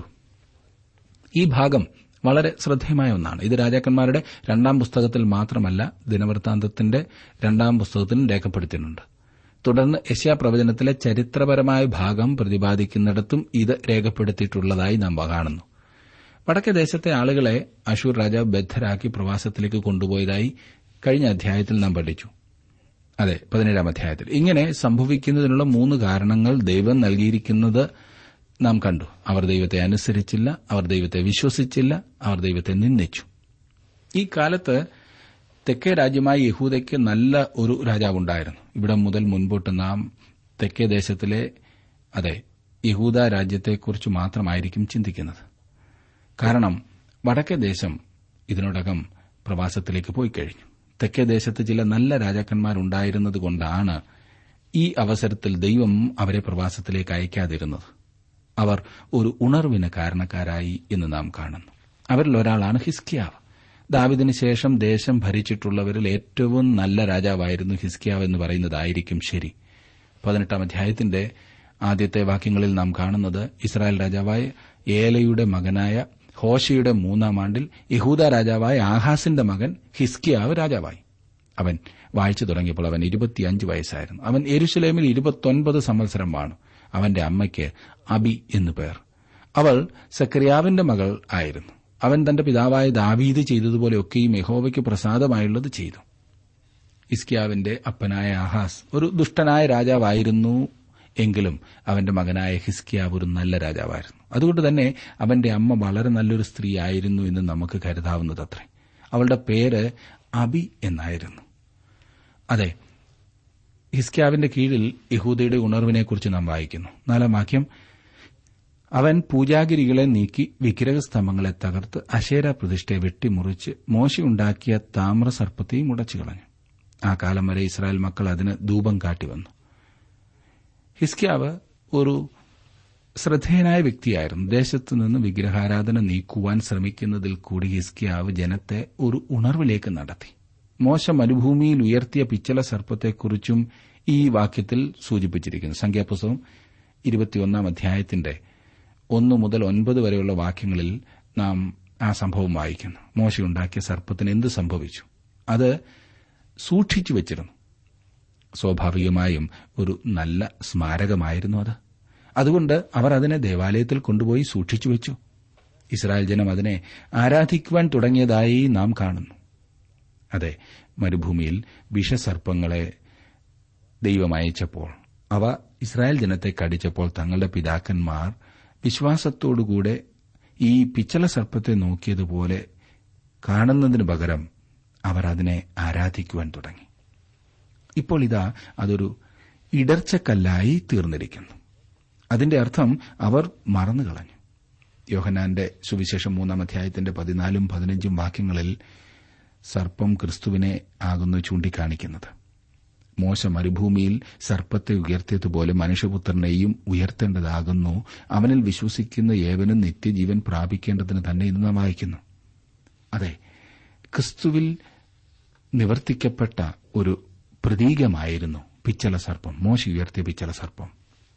ഈ ഭാഗം വളരെ ശ്രദ്ധേയമായ ഒന്നാണ് ഇത് രാജാക്കന്മാരുടെ രണ്ടാം പുസ്തകത്തിൽ മാത്രമല്ല ദിനവൃത്താന്തത്തിന്റെ രണ്ടാം പുസ്തകത്തിലും രേഖപ്പെടുത്തിയിട്ടുണ്ട് തുടർന്ന് യശ്യാപ്രവചനത്തിലെ ചരിത്രപരമായ ഭാഗം പ്രതിപാദിക്കുന്നിടത്തും ഇത് രേഖപ്പെടുത്തിയിട്ടുള്ളതായി നാം കാണുന്നു വടക്കേ ദേശത്തെ ആളുകളെ അശൂർ രാജാവ് ബദ്ധരാക്കി പ്രവാസത്തിലേക്ക് കൊണ്ടുപോയതായി കഴിഞ്ഞ അധ്യായത്തിൽ നാം പഠിച്ചു അതെ പതിനേഴാം അധ്യായത്തിൽ ഇങ്ങനെ സംഭവിക്കുന്നതിനുള്ള മൂന്ന് കാരണങ്ങൾ ദൈവം നൽകിയിരിക്കുന്നത് നാം കണ്ടു അവർ ദൈവത്തെ അനുസരിച്ചില്ല അവർ ദൈവത്തെ വിശ്വസിച്ചില്ല അവർ ദൈവത്തെ നിന്ദിച്ചു ഈ കാലത്ത് തെക്കേ രാജ്യമായ യഹൂദയ്ക്ക് നല്ല ഒരു രാജാവുണ്ടായിരുന്നു ഇവിടെ മുതൽ മുൻപോട്ട് നാം തെക്കേ ദേശത്തിലെ അതെ യഹൂദ രാജ്യത്തെക്കുറിച്ച് മാത്രമായിരിക്കും ചിന്തിക്കുന്നത് കാരണം വടക്കേ ദേശം ഇതിനോടകം പ്രവാസത്തിലേക്ക് പോയി കഴിഞ്ഞു തെക്കേ ദേശത്ത് ചില നല്ല രാജാക്കന്മാരുണ്ടായിരുന്നതുകൊണ്ടാണ് ഈ അവസരത്തിൽ ദൈവം അവരെ പ്രവാസത്തിലേക്ക് അയക്കാതിരുന്നത് അവർ ഒരു ഉണർവിന് കാരണക്കാരായി എന്ന് നാം കാണുന്നു അവരിൽ ഒരാളാണ് ഹിസ്കിയാവ് ദാവിദിന് ശേഷം ദേശം ഭരിച്ചിട്ടുള്ളവരിൽ ഏറ്റവും നല്ല രാജാവായിരുന്നു ഹിസ്കിയാവ് എന്ന് പറയുന്നതായിരിക്കും ശരി പതിനെട്ടാം അധ്യായത്തിന്റെ ആദ്യത്തെ വാക്യങ്ങളിൽ നാം കാണുന്നത് ഇസ്രായേൽ രാജാവായ ഏലയുടെ മകനായ ഹോഷയുടെ മൂന്നാം ആണ്ടിൽ യഹൂദ രാജാവായ ആഹാസിന്റെ മകൻ ഹിസ്കിയാവ് രാജാവായി അവൻ വായിച്ചു തുടങ്ങിയപ്പോൾ അവൻ ഇരുപത്തിയഞ്ച് വയസ്സായിരുന്നു അവൻ എരുശലേമിൽ ഇരുപത്തൊൻപത് സംവത്സരം വാണു അവന്റെ അമ്മയ്ക്ക് അബി എന്നു പേർ അവൾ സക്രിയാവിന്റെ മകൾ ആയിരുന്നു അവൻ തന്റെ പിതാവായ ദാവീദ് ചെയ്തതുപോലെയൊക്കെയും യഹോവയ്ക്ക് പ്രസാദമായുള്ളത് ചെയ്തു ഇസ്കിയാവിന്റെ അപ്പനായ ആഹാസ് ഒരു ദുഷ്ടനായ രാജാവായിരുന്നു എങ്കിലും അവന്റെ മകനായ ഹിസ്കിയാവ് ഒരു നല്ല രാജാവായിരുന്നു അതുകൊണ്ട് തന്നെ അവന്റെ അമ്മ വളരെ നല്ലൊരു സ്ത്രീ ആയിരുന്നു എന്ന് നമുക്ക് കരുതാവുന്നതത്രേ അവളുടെ പേര് അബി എന്നായിരുന്നു അതെ ഹിസ്കിയാവിന്റെ കീഴിൽ യഹൂദയുടെ ഉണർവിനെക്കുറിച്ച് നാം വായിക്കുന്നു നാലാം വാക്യം അവൻ പൂജാഗിരികളെ നീക്കി വിഗ്രഹസ്തംഭങ്ങളെ തകർത്ത് അശേര പ്രതിഷ്ഠയെ വെട്ടിമുറിച്ച് മോശയുണ്ടാക്കിയ താമ്രസർപ്പത്തെയും ഉടച്ചു കളഞ്ഞു ആ കാലം വരെ ഇസ്രായേൽ മക്കൾ അതിന് ധൂപം കാട്ടിവന്നു ഹിസ്കിയാവ് ഒരു ശ്രദ്ധേയനായ വ്യക്തിയായിരുന്നു ദേശത്തു നിന്ന് വിഗ്രഹാരാധന നീക്കുവാൻ ശ്രമിക്കുന്നതിൽ കൂടി ഹിസ്കിയാവ് ജനത്തെ ഒരു ഉണർവിലേക്ക് നടത്തി മോശ മരുഭൂമിയിൽ ഉയർത്തിയ പിച്ചള സർപ്പത്തെക്കുറിച്ചും ഈ വാക്യത്തിൽ സൂചിപ്പിച്ചിരിക്കുന്നു സംഖ്യാപുസ്തകം ഇരുപത്തിയൊന്നാം അധ്യായത്തിന്റെ ഒന്നു മുതൽ ഒൻപത് വരെയുള്ള വാക്യങ്ങളിൽ നാം ആ സംഭവം വായിക്കുന്നു മോശയുണ്ടാക്കിയ സർപ്പത്തിന് എന്ത് സംഭവിച്ചു അത് സൂക്ഷിച്ചു വച്ചിരുന്നു സ്വാഭാവികമായും ഒരു നല്ല സ്മാരകമായിരുന്നു അത് അതുകൊണ്ട് അവർ അതിനെ ദേവാലയത്തിൽ കൊണ്ടുപോയി സൂക്ഷിച്ചു വെച്ചു ഇസ്രായേൽ ജനം അതിനെ ആരാധിക്കുവാൻ തുടങ്ങിയതായി നാം കാണുന്നു അതെ മരുഭൂമിയിൽ വിഷസർപ്പങ്ങളെ ദൈവം അയച്ചപ്പോൾ അവ ഇസ്രായേൽ ജനത്തെ കടിച്ചപ്പോൾ തങ്ങളുടെ പിതാക്കന്മാർ വിശ്വാസത്തോടുകൂടെ ഈ പിച്ചള സർപ്പത്തെ നോക്കിയതുപോലെ കാണുന്നതിനു പകരം അവർ അതിനെ ആരാധിക്കുവാൻ തുടങ്ങി ഇപ്പോൾ ഇതാ അതൊരു ഇടർച്ചക്കല്ലായി തീർന്നിരിക്കുന്നു അതിന്റെ അർത്ഥം അവർ മറന്നുകളഞ്ഞു യോഹനാന്റെ സുവിശേഷം മൂന്നാം അധ്യായത്തിന്റെ പതിനാലും പതിനഞ്ചും വാക്യങ്ങളിൽ സർപ്പം ക്രിസ്തുവിനെ ആകുന്നു ചൂണ്ടിക്കാണിക്കുന്നത് മോശ മരുഭൂമിയിൽ സർപ്പത്തെ ഉയർത്തിയതുപോലെ മനുഷ്യപുത്രനെയും ഉയർത്തേണ്ടതാകുന്നു അവനിൽ വിശ്വസിക്കുന്ന ഏവനും നിത്യജീവൻ പ്രാപിക്കേണ്ടതിന് തന്നെ ഇന്ന് നാം വായിക്കുന്നു അതെ ക്രിസ്തുവിൽ നിവർത്തിക്കപ്പെട്ട ഒരു പ്രതീകമായിരുന്നു പിച്ചള സർപ്പം മോശ ഉയർത്തിയ പിച്ചള സർപ്പം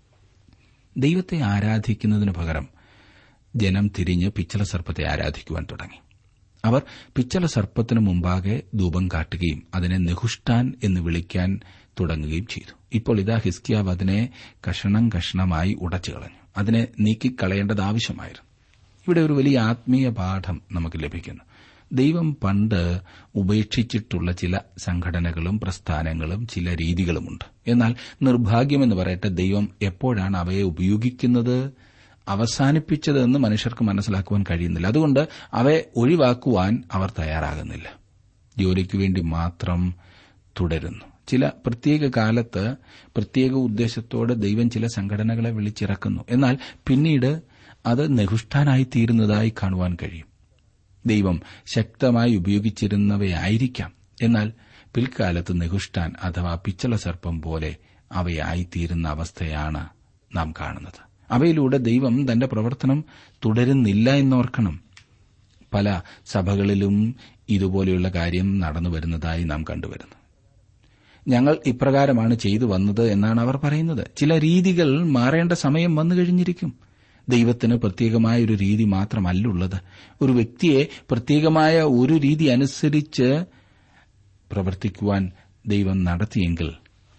ദൈവത്തെ ആരാധിക്കുന്നതിനു പകരം ജനം തിരിഞ്ഞ് പിച്ചള സർപ്പത്തെ ആരാധിക്കുവാൻ തുടങ്ങി അവർ പിച്ചള സർപ്പത്തിനു മുമ്പാകെ ധൂപം കാട്ടുകയും അതിനെ നെഹുഷ്ടാൻ എന്ന് വിളിക്കാൻ തുടങ്ങുകയും ചെയ്തു ഇപ്പോൾ ഇതാ ഹിസ്കിയാവ് അതിനെ കഷണം കഷണമായി ഉടച്ചു കളഞ്ഞു അതിനെ നീക്കിക്കളയേണ്ടത് ആവശ്യമായിരുന്നു ഇവിടെ ഒരു വലിയ ആത്മീയ പാഠം നമുക്ക് ലഭിക്കുന്നു ദൈവം പണ്ട് ഉപേക്ഷിച്ചിട്ടുള്ള ചില സംഘടനകളും പ്രസ്ഥാനങ്ങളും ചില രീതികളുമുണ്ട് എന്നാൽ നിർഭാഗ്യമെന്ന് പറയട്ടെ ദൈവം എപ്പോഴാണ് അവയെ ഉപയോഗിക്കുന്നത് അവസാനിപ്പിച്ചതെന്ന് മനുഷ്യർക്ക് മനസ്സിലാക്കുവാൻ കഴിയുന്നില്ല അതുകൊണ്ട് അവയെ ഒഴിവാക്കുവാൻ അവർ തയ്യാറാകുന്നില്ല ജോലിക്ക് വേണ്ടി മാത്രം തുടരുന്നു ചില പ്രത്യേക കാലത്ത് പ്രത്യേക ഉദ്ദേശത്തോടെ ദൈവം ചില സംഘടനകളെ വിളിച്ചിറക്കുന്നു എന്നാൽ പിന്നീട് അത് നെഹുഷ്ഠാനായി തീരുന്നതായി കാണുവാൻ കഴിയും ദൈവം ശക്തമായി ഉപയോഗിച്ചിരുന്നവയായിരിക്കാം എന്നാൽ പിൽക്കാലത്ത് നെഹുഷ്ഠാൻ അഥവാ പിച്ചള സർപ്പം പോലെ അവയായിത്തീരുന്ന അവസ്ഥയാണ് നാം കാണുന്നത് അവയിലൂടെ ദൈവം തന്റെ പ്രവർത്തനം തുടരുന്നില്ല എന്നോർക്കണം പല സഭകളിലും ഇതുപോലെയുള്ള കാര്യം നടന്നു വരുന്നതായി നാം കണ്ടുവരുന്നു ഞങ്ങൾ ഇപ്രകാരമാണ് ചെയ്തു വന്നത് എന്നാണ് അവർ പറയുന്നത് ചില രീതികൾ മാറേണ്ട സമയം വന്നു കഴിഞ്ഞിരിക്കും ദൈവത്തിന് പ്രത്യേകമായ ഒരു രീതി മാത്രമല്ലുള്ളത് ഒരു വ്യക്തിയെ പ്രത്യേകമായ ഒരു രീതി അനുസരിച്ച് പ്രവർത്തിക്കുവാൻ ദൈവം നടത്തിയെങ്കിൽ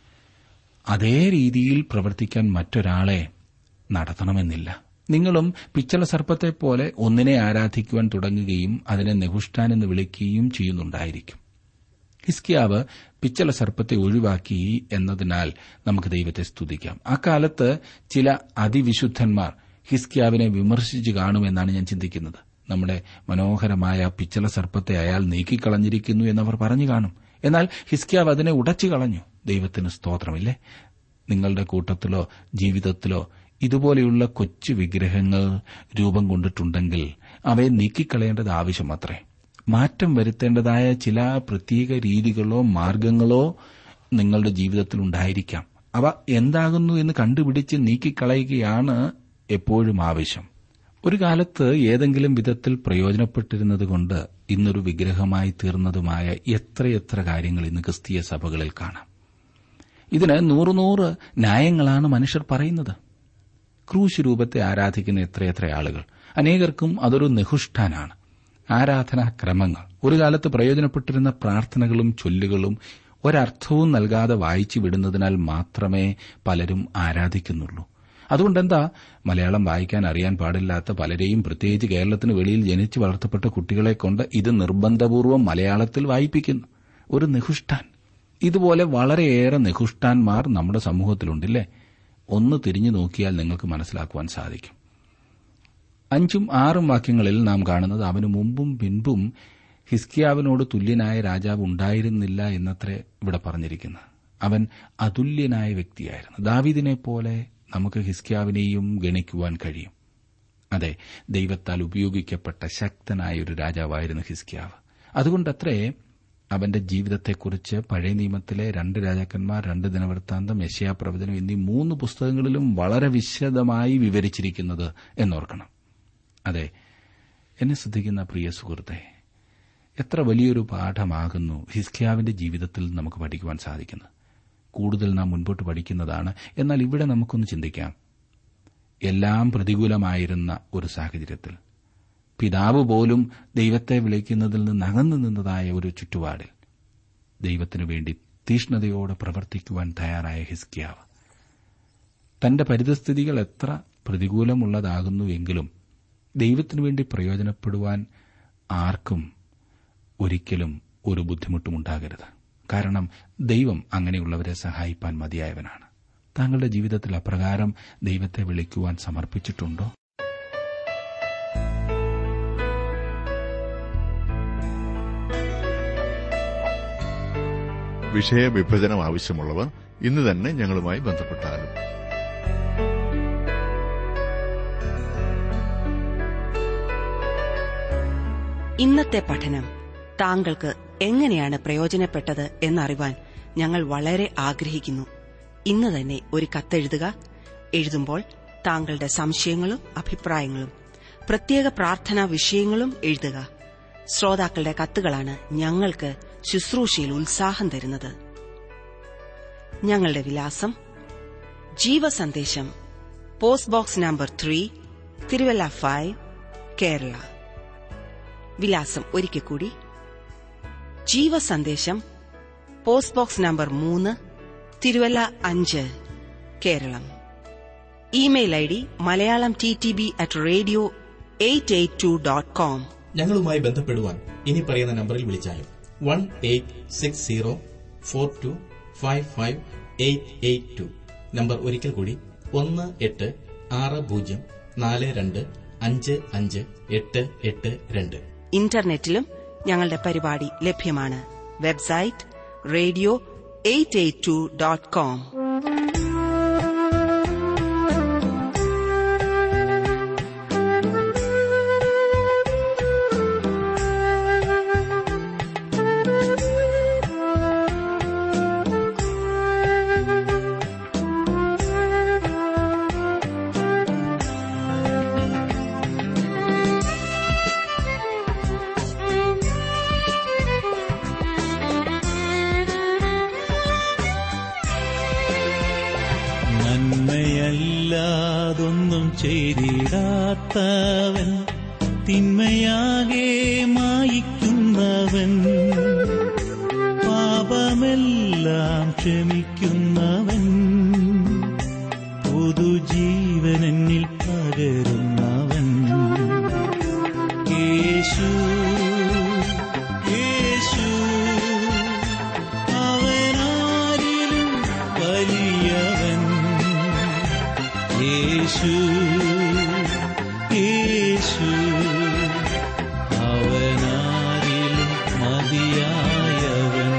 അതേ രീതിയിൽ പ്രവർത്തിക്കാൻ മറ്റൊരാളെ നടത്തണമെന്നില്ല നിങ്ങളും പിച്ചള സർപ്പത്തെ പോലെ ഒന്നിനെ ആരാധിക്കുവാൻ തുടങ്ങുകയും അതിനെ നെഹുഷ്ടാൻ എന്ന് വിളിക്കുകയും ചെയ്യുന്നുണ്ടായിരിക്കും ഹിസ്കിയാവ് പിച്ചള സർപ്പത്തെ ഒഴിവാക്കി എന്നതിനാൽ നമുക്ക് ദൈവത്തെ സ്തുതിക്കാം അക്കാലത്ത് ചില അതിവിശുദ്ധന്മാർ ഹിസ്കിയാവിനെ വിമർശിച്ചു കാണുമെന്നാണ് ഞാൻ ചിന്തിക്കുന്നത് നമ്മുടെ മനോഹരമായ പിച്ചള സർപ്പത്തെ അയാൾ നീക്കിക്കളഞ്ഞിരിക്കുന്നു എന്നവർ പറഞ്ഞു കാണും എന്നാൽ ഹിസ്കിയാവ് അതിനെ ഉടച്ചു കളഞ്ഞു ദൈവത്തിന് സ്തോത്രമില്ലേ നിങ്ങളുടെ കൂട്ടത്തിലോ ജീവിതത്തിലോ ഇതുപോലെയുള്ള കൊച്ചു വിഗ്രഹങ്ങൾ രൂപം കൊണ്ടിട്ടുണ്ടെങ്കിൽ അവയെ നീക്കിക്കളയേണ്ടത് ആവശ്യമത്രേ മാറ്റം വരുത്തേണ്ടതായ ചില പ്രത്യേക രീതികളോ മാർഗങ്ങളോ നിങ്ങളുടെ ജീവിതത്തിൽ ഉണ്ടായിരിക്കാം അവ എന്താകുന്നു എന്ന് കണ്ടുപിടിച്ച് നീക്കിക്കളയുകയാണ് എപ്പോഴും ആവശ്യം ഒരു കാലത്ത് ഏതെങ്കിലും വിധത്തിൽ പ്രയോജനപ്പെട്ടിരുന്നതുകൊണ്ട് ഇന്നൊരു വിഗ്രഹമായി തീർന്നതുമായ എത്രയെത്ര കാര്യങ്ങൾ ഇന്ന് ക്രിസ്തീയ സഭകളിൽ കാണാം ഇതിന് നൂറ് നൂറ് ന്യായങ്ങളാണ് മനുഷ്യർ പറയുന്നത് ക്രൂശ് രൂപത്തെ ആരാധിക്കുന്ന എത്രയെത്ര ആളുകൾ അനേകർക്കും അതൊരു നെഹുഷ്ഠാനാണ് ആരാധനാക്രമങ്ങൾ ഒരു കാലത്ത് പ്രയോജനപ്പെട്ടിരുന്ന പ്രാർത്ഥനകളും ചൊല്ലുകളും ഒരർത്ഥവും നൽകാതെ വായിച്ചു വിടുന്നതിനാൽ മാത്രമേ പലരും ആരാധിക്കുന്നുള്ളൂ അതുകൊണ്ടെന്താ മലയാളം വായിക്കാൻ അറിയാൻ പാടില്ലാത്ത പലരെയും പ്രത്യേകിച്ച് കേരളത്തിന് വെളിയിൽ ജനിച്ചു വളർത്തപ്പെട്ട കുട്ടികളെ കൊണ്ട് ഇത് നിർബന്ധപൂർവ്വം മലയാളത്തിൽ വായിപ്പിക്കുന്നു ഒരു നിഹുഷ്ഠാൻ ഇതുപോലെ വളരെയേറെ നിഹുഷ്ഠാൻമാർ നമ്മുടെ സമൂഹത്തിലുണ്ടല്ലേ ഒന്ന് തിരിഞ്ഞു നോക്കിയാൽ നിങ്ങൾക്ക് മനസ്സിലാക്കുവാൻ സാധിക്കും അഞ്ചും ആറും വാക്യങ്ങളിൽ നാം കാണുന്നത് അവന് മുമ്പും പിൻപും ഹിസ്കിയാവിനോട് തുല്യനായ രാജാവ് ഉണ്ടായിരുന്നില്ല എന്നത്രേ ഇവിടെ പറഞ്ഞിരിക്കുന്നത് അവൻ അതുല്യനായ വ്യക്തിയായിരുന്നു ദാവീദിനെ പോലെ നമുക്ക് ഹിസ്കിയാവിനെയും ഗണിക്കുവാൻ കഴിയും അതെ ദൈവത്താൽ ഉപയോഗിക്കപ്പെട്ട ശക്തനായ ഒരു രാജാവായിരുന്നു ഹിസ്കിയാവ് അതുകൊണ്ടത്രേ അവന്റെ ജീവിതത്തെക്കുറിച്ച് പഴയ നിയമത്തിലെ രണ്ട് രാജാക്കന്മാർ രണ്ട് ദിനവൃത്താന്തം യശയാ പ്രവചനം എന്നീ മൂന്ന് പുസ്തകങ്ങളിലും വളരെ വിശദമായി വിവരിച്ചിരിക്കുന്നത് എന്നോർക്കണം അതെ എന്നെ ശ്രദ്ധിക്കുന്ന പ്രിയ സുഹൃത്തെ എത്ര വലിയൊരു പാഠമാകുന്നു ഹിസ്കിയാവിന്റെ ജീവിതത്തിൽ നമുക്ക് പഠിക്കുവാൻ സാധിക്കുന്നത് കൂടുതൽ നാം മുൻപോട്ട് പഠിക്കുന്നതാണ് എന്നാൽ ഇവിടെ നമുക്കൊന്ന് ചിന്തിക്കാം എല്ലാം പ്രതികൂലമായിരുന്ന ഒരു സാഹചര്യത്തിൽ പിതാവ് പോലും ദൈവത്തെ വിളിക്കുന്നതിൽ നിന്ന് അകന്നു നിന്നതായ ഒരു ചുറ്റുപാടിൽ ദൈവത്തിനു വേണ്ടി തീഷ്ണതയോടെ പ്രവർത്തിക്കുവാൻ തയ്യാറായ ഹിസ്കിയാവ് തന്റെ പരിതസ്ഥിതികൾ എത്ര പ്രതികൂലമുള്ളതാകുന്നുവെങ്കിലും ദൈവത്തിനു വേണ്ടി പ്രയോജനപ്പെടുവാൻ ആർക്കും ഒരിക്കലും ഒരു ബുദ്ധിമുട്ടുമുണ്ടാകരുത് കാരണം ദൈവം അങ്ങനെയുള്ളവരെ സഹായിപ്പാൻ മതിയായവനാണ് താങ്കളുടെ ജീവിതത്തിൽ അപ്രകാരം ദൈവത്തെ വിളിക്കുവാൻ സമർപ്പിച്ചിട്ടുണ്ടോ വിഷയവിഭജനം ആവശ്യമുള്ളവർ ഇന്ന് തന്നെ ഞങ്ങളുമായി ബന്ധപ്പെട്ടാലും ഇന്നത്തെ പഠനം താങ്കൾക്ക് എങ്ങനെയാണ് പ്രയോജനപ്പെട്ടത് എന്നറിവാൻ ഞങ്ങൾ വളരെ ആഗ്രഹിക്കുന്നു ഇന്ന് തന്നെ ഒരു കത്തെഴുതുക എഴുതുമ്പോൾ താങ്കളുടെ സംശയങ്ങളും അഭിപ്രായങ്ങളും പ്രത്യേക പ്രാർത്ഥനാ വിഷയങ്ങളും എഴുതുക ശ്രോതാക്കളുടെ കത്തുകളാണ് ഞങ്ങൾക്ക് ശുശ്രൂഷയിൽ ഉത്സാഹം തരുന്നത് ഞങ്ങളുടെ വിലാസം ജീവസന്ദേശം post box number three Thiruvalla five Kerala വിലാസം ഒരിക്കൽ കൂടി ജീവസന്ദേശം പോസ്റ്റ് ബോക്സ് നമ്പർ മൂന്ന് തിരുവല്ല അഞ്ച് Keralam email I D Malayalam T T B at radio eight eight two dot com ഞങ്ങളുമായി ബന്ധപ്പെടുവാൻ ഇനി പറയുന്ന നമ്പറിൽ വിളിച്ചാലും one eight six zero four two five five eight eight two number ഒരിക്കൽ കൂടി ഒന്ന് എട്ട് ആറ് പൂജ്യം നാല് രണ്ട് അഞ്ച് അഞ്ച് എട്ട് എട്ട് രണ്ട് ഇന്റർനെറ്റിലും ഞങ്ങളുടെ പരിപാടി ലഭ്യമാണ് website radio eight eight two dot com നന്മയല്ലാതൊന്നും ചെയ്തിടാത്തവൻ തിന്മയാകെ മായിക്കുന്നവൻ പാപമെല്ലാം ക്ഷമിക്കുന്നവൻ പുതുജീവനെന്നിൽ പകരുന്നവൻ യേശു യേശു അവനാരിലും വലിയവൻ യേശു യേശു അവനാരിലും മതിയായവൻ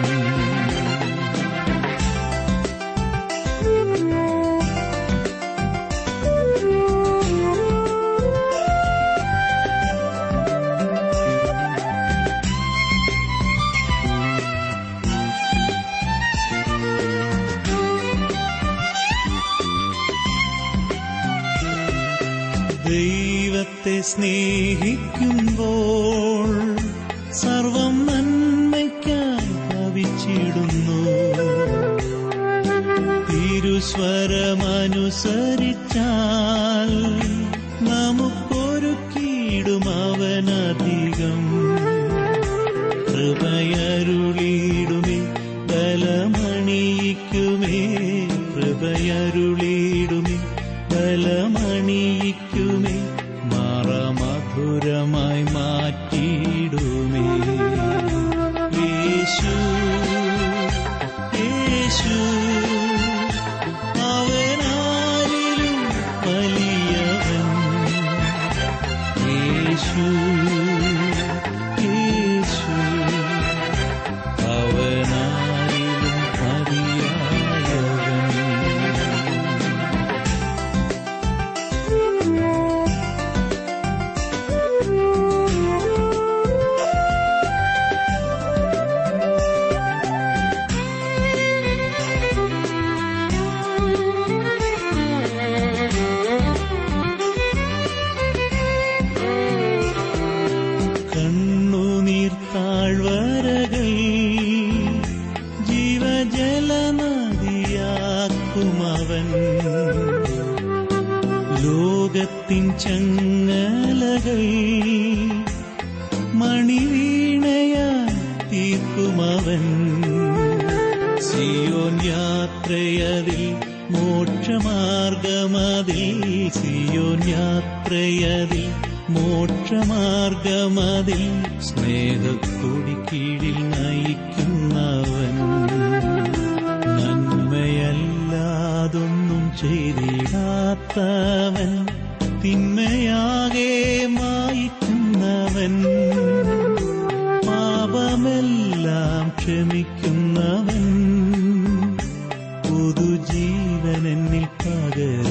ദൈവത്തെ സ്നേഹിക്കുമ്പോൾ സർവം നന്മയ്ക്കായി ഭവിച്ചിടുന്നു തിരുസ്വരമനുസരിച്ചാൽ നമുക്കൊരു കീടും അവനധികം കൃപയരുളീടുമേ ബലമണിയിക്കുമേ കൃപയരുളീടുമേ ബലമണിയിക്കുമേ മാറമധുരമായി മാറ്റിയിടുമേ യേശു യേശു അവനാരിലും വലിയവൻ യേശു യേശു അവനാരിലും മതിയായവൻ കണ്ണുനീർ താഴ്വരകൾ ജീവജലനദിയാക്കുമവൻ ലോകത്തിൻ ചങ്ങലകൾ മണിവീണയാ തീർക്കുമവൻ സിയോൻ യാത്രയതിൽ മോക്ഷമാർഗമതിൽ സിയോൻ യാത്രയതിൽ മോക്ഷമാർഗമതിൽ സ്നേഹക്കൊടി കീഴിൽ നയിക്കുന്നവൻ നന്മയല്ലാതൊന്നും ചെയ്തിടാത്തവൻ തിന്മയാകെ മായിക്കുന്നവൻ പാപമെല്ലാം ക്ഷമിക്കുന്നവൻ പുതുജീവനെന്നിൽ പകരും